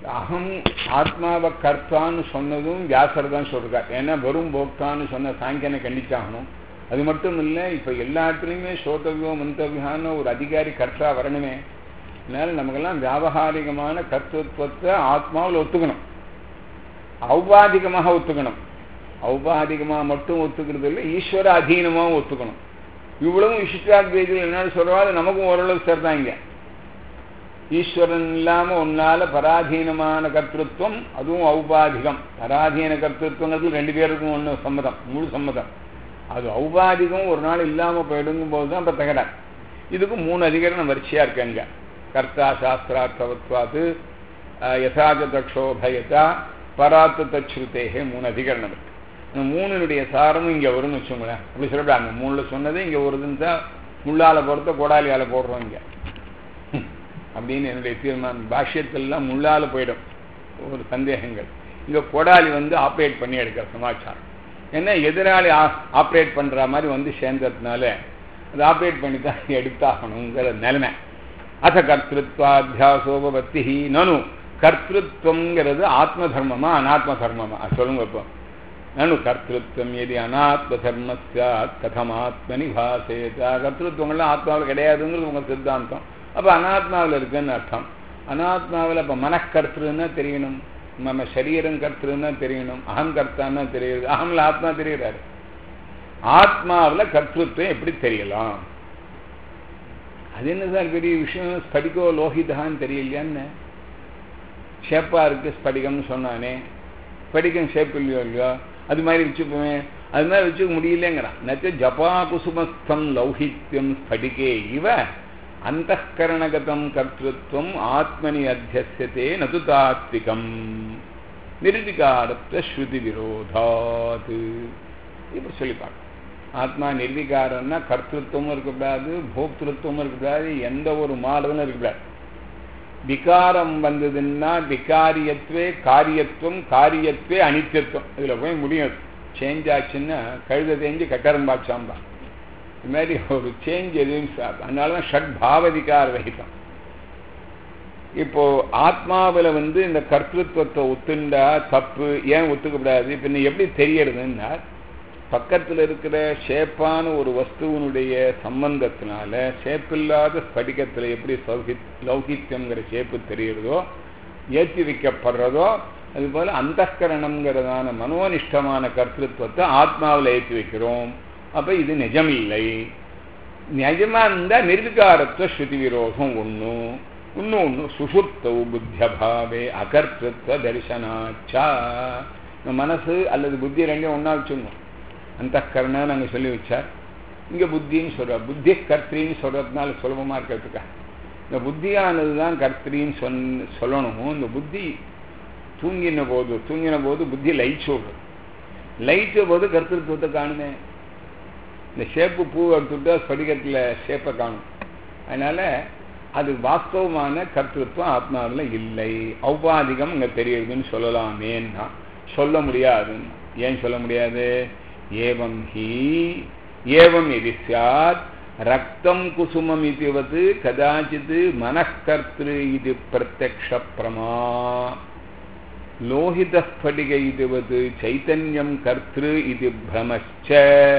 அகம் ஆத்மாவை கர்த்தான்னு சொன்னதும் வியாசர் தான் சொல்றார் ஏன்னா வெறும் போக்தான்னு சொன்ன சாங்கியனை கண்டிச்சாகணும் அது மட்டும் இல்லை இப்போ எல்லாத்துலேயுமே சோதவியம் மந்தவியான்னு ஒரு அதிகாரி கர்த்தா வரணுமே அதனால நமக்கெல்லாம் வியாபகாரிகமான கர்த்தத்துவத்தை ஆத்மாவில் ஒத்துக்கணும் ஔபாதிகமாக ஒத்துக்கணும் ஔபாதிகமாக மட்டும் ஒத்துக்கிறது இல்லை ஈஸ்வர அதீனமாகவும் ஒத்துக்கணும் இவ்வளவும் விசிஷ்டாத்வைதிகள் என்ன சொல்றோம் அது நமக்கும் ஓரளவு சேர்த்தாங்க ஈஸ்வரன் இல்லாம உன்னால பராதீனமான கர்த்தத்துவம் அதுவும் ஔபாதிகம் பராதீன கர்த்தத்துவங்கிறது ரெண்டு பேருக்கும் ஒன்று சம்மதம் முழு சம்மதம் அது ஔபாதிகம் ஒரு நாள் இல்லாம போயிடுங்கும் போது தான் இப்போ தகராறு இதுக்கு மூணு அதிகரணம் வரிசையா இருக்காங்க கர்த்தா சாஸ்திரார்த்தவத்வாது யசாஜ தக்ஷோபயதா பராத்த தச்சுருத்தேகே மூணு அதிகரணம் இருக்கு இந்த மூணுனுடைய சாரமும் இங்கே வரும்னு வச்சுங்களேன் அப்படி சொல்லக்கூடாது மூணுல சொன்னது இங்கே வருதுன்னு தான் முள்ளால பொறுத்த கோடாலியால போடுறோம் இங்கே அப்படின்னு என்னுடைய தீர்மானம் பாஷ்யத்திலாம் முள்ளால போயிடும் ஒரு சந்தேகங்கள் இங்கே கோடாலி வந்து ஆப்ரேட் பண்ணி எடுக்கிற சமாச்சாரம் ஏன்னா எதிராளி ஆப்ரேட் பண்ணுற மாதிரி வந்து சேர்ந்ததுனால அது ஆப்ரேட் பண்ணி தான் எடுத்தாகணுங்கிற நிலைமை அத கர்த்திருவாத்தியாசோபத்தி நனு கர்த்திருவங்கிறது ஆத்ம தர்மமா அனாத்ம தர்மமா சொல்லுங்க இப்போ நனு கர்த்திருவம் எது அனாத்ம தர்ம சாத் கதம் ஆத்மனி பாசேதா கர்த்திருவங்கள்லாம் ஆத்மாவில் கிடையாதுங்கிறது உங்கள் சித்தாந்தம் அப்போ அனாத்மாவில் இருக்குன்னு அர்த்தம் அனாத்மாவில் இப்போ மனக்கர்த்திருன்னா தெரியணும் நம்ம சரீரம் கர்த்திருன்னா தெரியணும் அகம் கர்த்தான்னா தெரியுது அகம்ல ஆத்மா தெரிகிறாரு ஆத்மாவில் கர்த்திருவம் எப்படி தெரியலாம் அது என்ன சார் பெரிய விஷயம் ஸ்படிகோ லோகிதான்னு தெரியலையான்னு ஷேப்பா இருக்கு ஸ்படிகம்னு சொன்னானே ஸ்படிகம் ஷேப் இல்லையோ இல்லையோ அது மாதிரி வச்சுப்போமே அது மாதிரி வச்சுக்க முடியலங்கிறான் நச்ச ஜபா குசுமஸ்தம் லௌகித்யம் ஸ்படிகே இவ அந்தகரணகதம் கர்த்திருவம் ஆத்மனி அத்தியசியத்தே நது தாத்விகம் நிர்விகாரத்த ஸ்ருதி விரோதாது இப்படி சொல்லி பார்க்க ஆத்மா நிர்விகாரம்னா கர்த்திருவமும் இருக்கக்கூடாது போக்திருத்துவமும் இருக்கக்கூடாது எந்த ஒரு மாறுதலும் இருக்கக்கூடாது விகாரம் வந்ததுன்னா விகாரியத்துவே காரியத்துவம் காரியத்துவே அனித்தியத்துவம் இதில் போய் முடியும் சேஞ்ச் ஆச்சுன்னா கழுத தேஞ்சு கட்டரம்பாச்சாம்பா இது மாதிரி ஒரு சேஞ்ச் எதுவும் அதனால தான் ஷட் பாவதிகார ரகிதம் இப்போ ஆத்மாவில் வந்து இந்த கர்த்திருவத்தை ஒத்துண்டா தப்பு ஏன் ஒத்துக்கப்படாது பின்ன எப்படி தெரியறதுன்னா பக்கத்தில் இருக்கிற ஷேப்பான ஒரு வஸ்துவனுடைய சம்பந்தத்தினால ஷேப்பில்லாத ஸ்படிகத்தில் எப்படி சௌகி லௌகித்யங்கிற ஷேப்பு தெரிகிறதோ ஏற்றி வைக்கப்படுறதோ அதுபோல் அந்தகரணம்ங்கிறதான மனோனிஷ்டமான கர்த்திருவத்தை ஆத்மாவில் ஏற்றி வைக்கிறோம் அப்போ இது நிஜம் இல்லை நிஜமா இருந்தால் நிர்விகாரத்துவ ஸ்ருதி விரோதம் ஒன்று இன்னும் ஒன்று சுசுப்தவு புத்தியபாவே அகர்த்திருவ தரிசனாச்சா மனசு அல்லது புத்தி ரெண்டையும் ஒன்றா வச்சுடணும் அந்த கருணை நாங்கள் சொல்லி வச்சார் இங்கே புத்தின்னு சொல்கிறார் புத்தி கர்த்தின்னு சொல்கிறதுனால சுலபமாக இருக்கிறதுக்கா இந்த புத்தியானது தான் கர்த்திரின்னு சொன் சொல்லணும் இந்த புத்தி தூங்கின போது தூங்கின போது புத்தி லைட் சொல்றது லைட்ட போது கர்த்திருவத்தை காணுமே இந்த ஷேப்பு பூ எடுத்துட்டா ஸ்படிகத்தில் ஷேப்பை காணும் அதனால் அது வாஸ்தவமான கர்த்திருவம் ஆத்மாவில் இல்லை ஔபாதிகம் இங்கே தெரியுதுன்னு சொல்லலாமேன்னா சொல்ல முடியாதுன்னு ஏன் சொல்ல முடியாது ஏவம் ஹி ஏவம் இது சாத் ரக்தம் குசுமம் இதுவது கதாச்சித் மனக்கர்த்திரு இது பிரத்யக்ஷ பிரமா லோகிதஸ்படிக இதுவது சைத்தன்யம் கர்த்திரு இது பிரமச்ச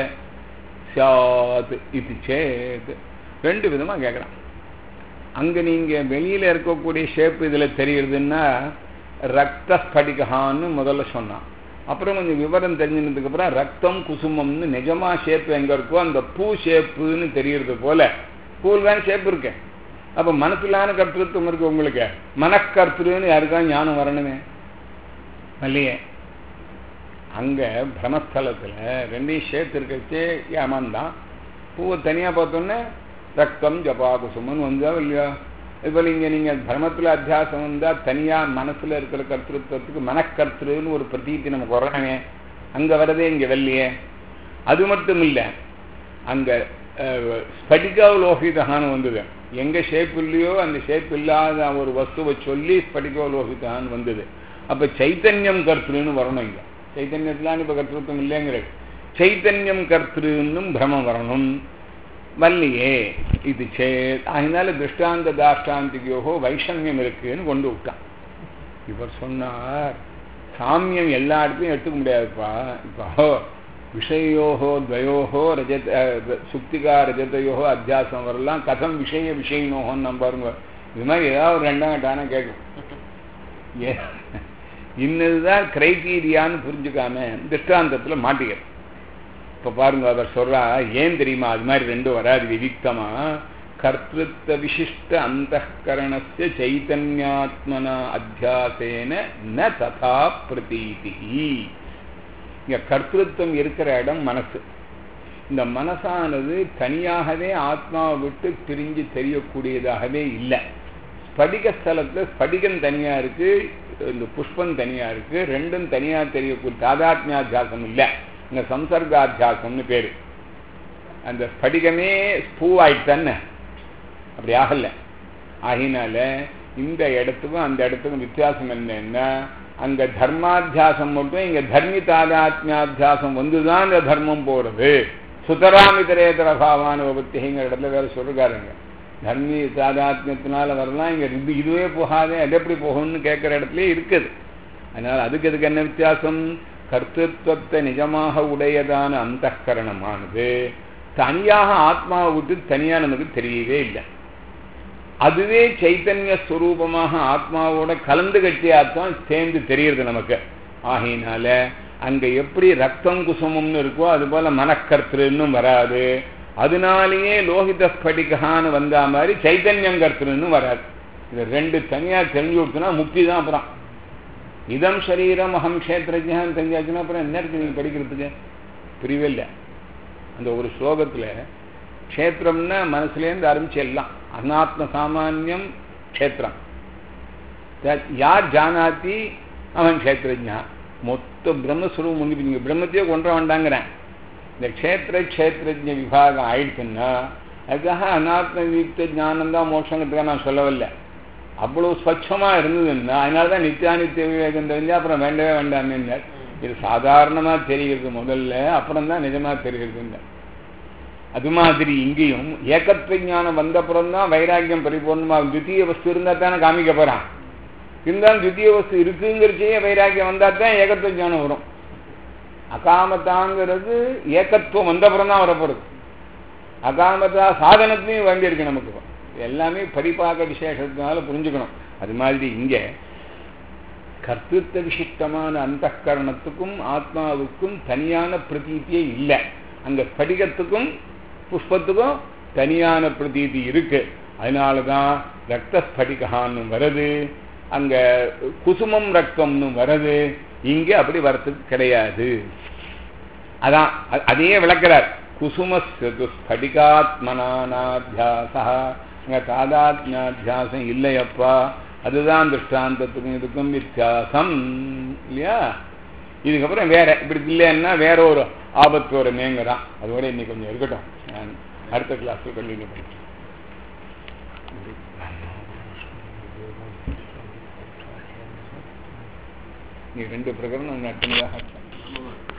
சாத் இது சேத் ரெண்டு விதமாக கேட்குறான் அங்கே நீங்கள் வெளியில் இருக்கக்கூடிய ஷேப் இதில் தெரியுறதுன்னா ரக்த ஸ்படிகான்னு முதல்ல சொன்னான் அப்புறம் கொஞ்சம் விவரம் தெரிஞ்சினதுக்கு அப்புறம் ரத்தம் குசுமம்னு நிஜமா ஷேப் எங்கே இருக்கோ அந்த பூ ஷேப்புன்னு தெரியறது போல பூல் தான் ஷேப் இருக்கு அப்போ மனசுலான கர்த்திருவம் இருக்கு உங்களுக்கு மனக்கர்த்திருன்னு யாருக்கா ஞானம் வரணுமே இல்லையே அங்கே பிரமஸ்தலத்தில் ரெண்டையும் சேர்த்து இருக்கச்சே ஏமாந்தான் பூவை தனியாக பார்த்தோன்னே ரத்தம் ஜபா குசுமன்னு வந்தா இல்லையா இதுபோல் இங்கே நீங்கள் தர்மத்தில் அத்தியாசம் வந்தால் தனியாக மனசில் இருக்கிற கர்த்திருவத்துக்கு மனக்கர்த்திருன்னு ஒரு பிரதீத்தி நமக்கு வரணுமே அங்கே வரதே இங்கே வெள்ளையே அது மட்டும் இல்லை அங்கே ஸ்படிகாவலோகிதான்னு வந்தது எங்கே ஷேப் இல்லையோ அந்த ஷேப் இல்லாத ஒரு வஸ்துவை சொல்லி ஸ்படிகாவலோகிதான்னு வந்தது அப்போ சைத்தன்யம் கர்த்திருன்னு வரணும் இங்கே சைத்தன்யத்திலான்னு இப்போ கர்த்திருவம் இல்லைங்கிறது சைத்தன்யம் கர்த்திருன்னும் பிரமம் வரணும் வல்லியே இது சேத் அதனால திருஷ்டாந்த தாஷ்டாந்திகையோகோ வைஷமியம் இருக்குன்னு கொண்டு விட்டான் இவர் சொன்னார் சாமியம் எல்லா இடத்துலையும் எடுத்துக்க முடியாதுப்பா இப்போ விஷயோகோ துவயோகோ ரஜத அஹ், சுக்திகா ரஜதையோகோ அத்தியாசம் வரலாம் கதம் விஷய விஷயினோகோன்னு நம்ம பாருங்க இது மாதிரி ஏதாவது ஒரு ரெண்டாம் கட்டான கேட்கும் ஏ- இன்னதுதான் கிரைட்டீரியான்னு புரிஞ்சுக்காம திருஷ்டாந்தத்தில் மாட்டிக்கிறது இப்போ பாருங்க அவர் சொல்றா ஏன் தெரியுமா அது மாதிரி ரெண்டும் வராது விவிக்தமா கர்த்திருத்த விசிஷ்ட அந்தகரணஸ்ய சைத்தன்யாத்மனா அத்தியாசேன ந ததா பிரதீதி இங்க கர்த்திருவம் இருக்கிற இடம் மனசு இந்த மனசானது தனியாகவே ஆத்மாவை விட்டு பிரிஞ்சு தெரியக்கூடியதாகவே இல்லை ஸ்படிக ஸ்தலத்துல ஸ்படிகம் தனியா இருக்கு இந்த புஷ்பம் தனியா இருக்கு ரெண்டும் தனியா தெரியக்கூடிய தாதாத்மியாத்தியாசம் இல்லை இங்க சம்சர்காத்தியாசம்னு பேரு அந்த ஸ்படிகமே பூவாயிட்டு தானே அப்படி ஆகல ஆகினால இந்த இடத்துக்கும் அந்த இடத்துக்கும் வித்தியாசம் என்னன்னா அங்க தர்மாத்தியாசம் மட்டும் இங்க தர்மி தாதாத்மியாத்தியாசம் வந்துதான் இந்த தர்மம் போறது சுதராமிதரேதர பாவான உபத்திங்கிற இடத்துல வேற சொல்றாருங்க தர்மி தாதாத்மியத்தினால வரலாம் இங்க இது இதுவே போகாதே அது எப்படி போகும்னு கேட்கிற இடத்துலயே இருக்குது அதனால அதுக்கு அதுக்கு என்ன வித்தியாசம் கர்த்தத்துவத்தை நிஜமாக உடையதான அந்தఃகரணமானது தனியாக ஆத்மாவை விட்டு தனியா நமக்கு தெரியவே இல்லை அதுவே சைத்தன்ய ஸ்வரூபமாக ஆத்மாவோட கலந்து கட்டியாத்தான் சேர்ந்து தெரியுது நமக்கு ஆகையினால அங்க எப்படி ரத்தம் குசுமம்னு இருக்கோ அது போல மனக்கர்த்திருன்னு வராது அதனாலேயே லோகித ஸ்படிகான்னு வந்தா மாதிரி சைத்தன்யம் கர்த்திருன்னு வராது இது ரெண்டு தனியா தெரிஞ்சு கொடுத்தனா முக்தி தான் அப்புறம் இதம் சரீரம் அகம் கஷேத்திரஜான்னு தெரிஞ்சாச்சுன்னா அப்புறம் என்ன இருக்கு நீங்க படிக்கிறதுக்கு புரியவே இல்லை அந்த ஒரு ஸ்லோகத்துல க்ஷேத்திரம்னா மனசுலேருந்து ஆரம்பிச்சு எல்லாம் அனாத்ம சாமானியம் க்ஷேத்திரம் த- யார் ஜானாதி அவன் க்ஷேத்திரஜா மொத்த பிரம்மஸ்வரூபம் முங்கி நீங்கள் பிரம்மத்தையே கொண்டு வேண்டாங்கிறேன் இந்த க்ஷேத்திர க்ஷேத்திரஜ விபாகம் ஆயிடுச்சுன்னா அதுக்காக அனாத்ம வியுக்த ஞானம் தான் மோட்சங்கிறதுக்காக நான் சொல்லவில்லை அவ்வளவு ஸ்வச்சமா இருந்ததுன்னா அதனால தான் நித்தியானித்திய விவேகம் தெரிஞ்சு அப்புறம் வேண்டவே வேண்டாமே இது சாதாரணமா தெரிகிறது முதல்ல அப்புறம் தான் நிஜமா தெரிகிறதுங்க அது மாதிரி இங்கேயும் ஏகத்துவ ஞானம் வந்தப்புறம் தான் வைராக்கியம் பரிபூர்ணமா துத்திய வஸ்து இருந்தா தானே காமிக்க போறான் இருந்தாலும் துத்திய வஸ்து இருக்குங்கிறச்சே வைராக்கியம் வந்தா தான் ஏகத்துவ ஞானம் வரும் அகாமத்தாங்கிறது ஏகத்துவம் வந்தப்புறம் தான் வரப்போறது அகாமதா சாதனத்தையும் வேண்டியிருக்கு நமக்கு எல்லாமே பரிபாக விசேஷத்தினால புரிஞ்சுக்கணும் அது மாதிரி இங்கே கர்த்திருத்த விசிஷ்டமான அந்தகரணத்துக்கும் ஆத்மாவுக்கும் தனியான பிரதீதியே இல்லை அங்க ஸ்படிகத்துக்கும் புஷ்பத்துக்கும் தனியான பிரதீதி இருக்கு அதனால தான் ரத்த ஸ்படிகான்னு வருது அங்க குசுமம் ரத்தம்னு வருது இங்க அப்படி வரத்துக்கு கிடையாது அதான் அ- அதையே விளக்குறார் குசும ஸ்படிகாத்மனானாத்தியாசா அங்க தாதாத்மியாத்தியாசம் இல்லையப்பா அதுதான் திருஷ்டாந்தத்துக்கும் இதுக்கும் வித்தியாசம் இல்லையா இதுக்கப்புறம் வேற இப்படி இல்லைன்னா வேற ஒரு ஆபத்து வருமேங்கிறான் அதோட இன்னைக்கு கொஞ்சம் இருக்கட்டும் நான் அடுத்த கிளாஸ்ல கண்டினியூ பண்ணுறேன் நீ ரெண்டு பிரகரணம் நட்டுமையாக